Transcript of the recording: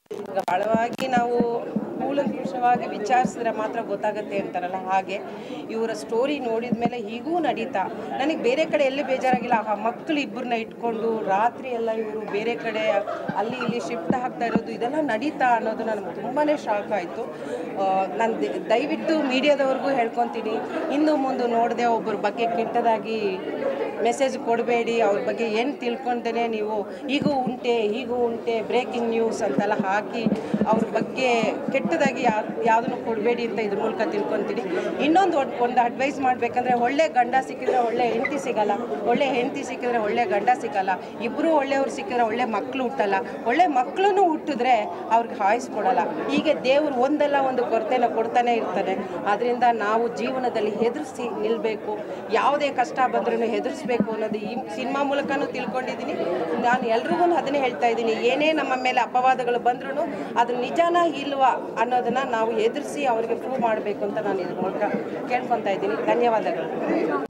ಈಗ ಆಳವಾಗಿ ನಾವು ಕೂಲಂಕುಷವಾಗಿ ವಿಚಾರಿಸಿದ್ರೆ ಮಾತ್ರ ಗೊತ್ತಾಗುತ್ತೆ ಅಂತಾರಲ್ಲ ಹಾಗೆ ಇವರ ಸ್ಟೋರಿ ನೋಡಿದ ಮೇಲೆ ಹೀಗೂ ನಡೀತಾ ನನಗೆ ಬೇರೆ ಕಡೆ ಎಲ್ಲಿ ಬೇಜಾರಾಗಿಲ್ಲ ಆ ಮಕ್ಕಳು ಇಬ್ಬರನ್ನ ಇಟ್ಕೊಂಡು ರಾತ್ರಿ ಎಲ್ಲ ಇವರು ಬೇರೆ ಕಡೆ ಅಲ್ಲಿ ಇಲ್ಲಿ ಶಿಫ್ಟ್ ಆಗ್ತಾ ಇರೋದು ಇದೆಲ್ಲ ನಡೀತಾ ಅನ್ನೋದು ನನಗೆ ತುಂಬಾ ಶಾಕ್ ಆಯಿತು ನಾನು ದಯವಿಟ್ಟು ಮೀಡಿಯಾದವ್ರಿಗೂ ಹೇಳ್ಕೊತೀನಿ ಇನ್ನು ಮುಂದೆ ನೋಡದೆ ಒಬ್ಬರ ಬಗ್ಗೆ ಕೆಟ್ಟದಾಗಿ ಮೆಸೇಜ್ ಕೊಡಬೇಡಿ ಅವ್ರ ಬಗ್ಗೆ ಏನು ತಿಳ್ಕೊಂಡೇ ನೀವು ಹೀಗೂ ಉಂಟೆ ಹೀಗೂ ಉಂಟೆ ಬ್ರೇಕಿಂಗ್ ನ್ಯೂಸ್ ಅಂತೆಲ್ಲ ಹಾಕಿ ಅವ್ರ ಬಗ್ಗೆ ಕೆಟ್ಟದಾಗಿ ಯಾ ಯಾವುದನ್ನು ಕೊಡಬೇಡಿ ಅಂತ ಇದ್ರ ಮೂಲಕ ತಿಳ್ಕೊತೀನಿ ಇನ್ನೊಂದು ಒಂದು ಒಂದು ಅಡ್ವೈಸ್ ಮಾಡಬೇಕಂದ್ರೆ ಒಳ್ಳೆ ಗಂಡ ಸಿಕ್ಕಿದ್ರೆ ಒಳ್ಳೆ ಹೆಂಡತಿ ಸಿಗಲ್ಲ ಒಳ್ಳೆ ಹೆಂಡತಿ ಸಿಕ್ಕಿದ್ರೆ ಒಳ್ಳೆ ಗಂಡ ಸಿಗಲ್ಲ ಇಬ್ಬರು ಒಳ್ಳೆಯವ್ರು ಸಿಕ್ಕಿದ್ರೆ ಒಳ್ಳೆ ಮಕ್ಕಳು ಹುಟ್ಟಲ್ಲ ಒಳ್ಳೆ ಮಕ್ಕಳು ಹುಟ್ಟಿದ್ರೆ ಅವ್ರಿಗೆ ಹಾಯ್ಸ್ ಕೊಡಲ್ಲ ಹೀಗೆ ದೇವರು ಒಂದಲ್ಲ ಒಂದು ಕೊರತೆನ ಕೊಡ್ತಾನೆ ಇರ್ತಾನೆ ಅದರಿಂದ ನಾವು ಜೀವನದಲ್ಲಿ ಹೆದರಿಸಿ ನಿಲ್ಲಬೇಕು ಯಾವುದೇ ಕಷ್ಟ ಬಂದ್ರೂ ಹೆದರಿಸ್ಬೇಕು ಅನ್ನೋದು ಈ ಸಿನಿಮಾ ಮೂಲಕನೂ ತಿಳ್ಕೊಂಡಿದ್ದೀನಿ ನಾನು ಎಲ್ರಿಗೂ ಅದನ್ನೇ ಹೇಳ್ತಾ ಇದ್ದೀನಿ ಏನೇ ನಮ್ಮ ಮೇಲೆ ಅಪವಾದಗಳು ಬಂದ್ರೂ ಅದು ನಿಜಾನ ಇಲ್ವಾ ಅನ್ನೋದನ್ನು ನಾವು ಎದುರಿಸಿ ಅವ್ರಿಗೆ ಪ್ರೂವ್ ಮಾಡಬೇಕು ಅಂತ ನಾನು ಇದ್ರ ಮೂಲಕ ಕೇಳ್ಕೊತಾ ಇದ್ದೀನಿ ಧನ್ಯವಾದಗಳು